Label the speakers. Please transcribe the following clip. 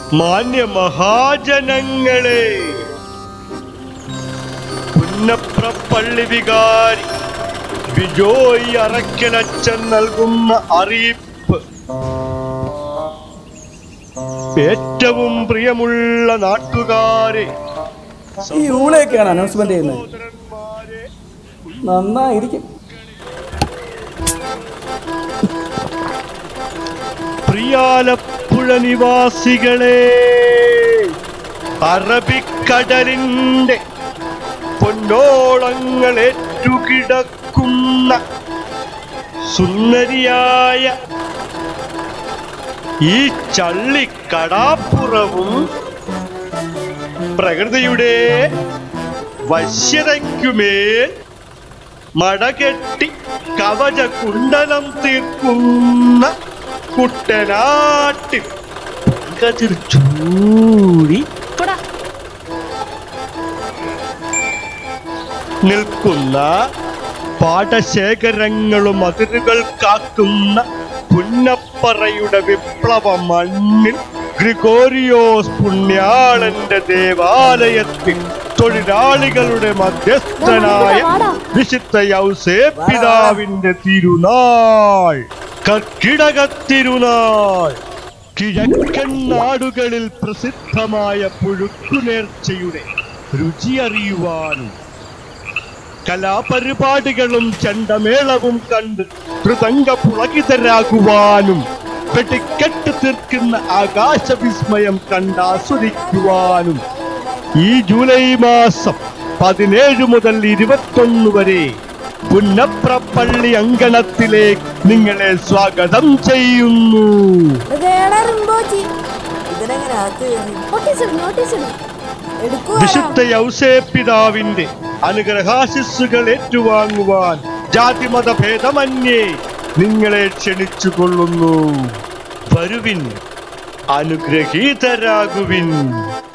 Speaker 1: മാന്യ മഹാജനങ്ങളെ പുന്നപ്ര പള്ളി വികാരി ബിജോയ് അറക്കലച്ചൻ നൽകുന്ന അറിയിപ്പ് ഏറ്റവും പ്രിയമുള്ള നാട്ടുകാരെ
Speaker 2: ഈ ഊളയൊക്കെയാണ് അനൗൺസ്മെന്റ് ചെയ്യുന്നത്
Speaker 1: സഹോദരന്മാരെ
Speaker 2: നന്നായിരിക്കും
Speaker 1: പ്രിയാലപ്പുഴ നിവാസികളെ അറബിക്കടലിന്റെ പൊന്നോളങ്ങൾ ഏറ്റുകിടക്കുന്ന സുന്ദരിയായ ഈ ചള്ളിക്കടാപ്പുറവും പ്രകൃതിയുടെ വശ്യതയ്ക്കുമേൽ മടകെട്ടി കവച കുണ്ടലം തീർക്കുന്ന കുട്ടനാട്ടിൽ കതിർ ചൂടി നിൽക്കുന്ന പാടശേഖരങ്ങളും അതിരുകൾ കാക്കുന്ന പുന്നപ്പറയുടെ വിപ്ലവ മണ്ണിൽ ഗ്രിഗോറിയോസ് പുണ്യാളന്റെ ദേവാലയത്തിൽ തൊഴിലാളികളുടെ മധ്യസ്ഥനായ വിശുദ്ധ യൗസേ പിതാവിന്റെ തിരുനാൾ കർക്കിടക തിരുനാൾ കിഴക്കൻ നാടുകളിൽ പ്രസിദ്ധമായ പുഴുക്കുനേർച്ചയുടെ രുചി അറിയുവാനും കലാപരിപാടികളും ചെണ്ടമേളവും കണ്ട് മൃദംഗ പുളകിതരാകുവാനും വെടിക്കെട്ട് തീർക്കുന്ന ആകാശവിസ്മയം കണ്ടാസ്വദിക്കുവാനും ഈ ജൂലൈ മാസം പതിനേഴ് മുതൽ ഇരുപത്തൊന്ന് വരെ പുന്നപ്ര പള്ളി അങ്കണത്തിലേക്ക് നിങ്ങളെ സ്വാഗതം ചെയ്യുന്നു
Speaker 3: ഇതേടെ റിംബോച്ചി
Speaker 4: ഇതിനെങ്ങനെ അകത്ത് കയറി
Speaker 3: നോട്ടീസ് ഇടും നോട്ടീസ് ഇടും എടുക്കുക
Speaker 1: വിശുദ്ധ യൗസേ പിതാവിന്റെ അനുഗ്രഹാശിസ്സുകൾ ഏറ്റുവാങ്ങുവാൻ ജാതിമത ഭേദമന്യേ നിങ്ങളെ ക്ഷണിച്ചു കൊള്ളുന്നു വരുവിൻ അനുഗ്രഹീതരാകുവിൻ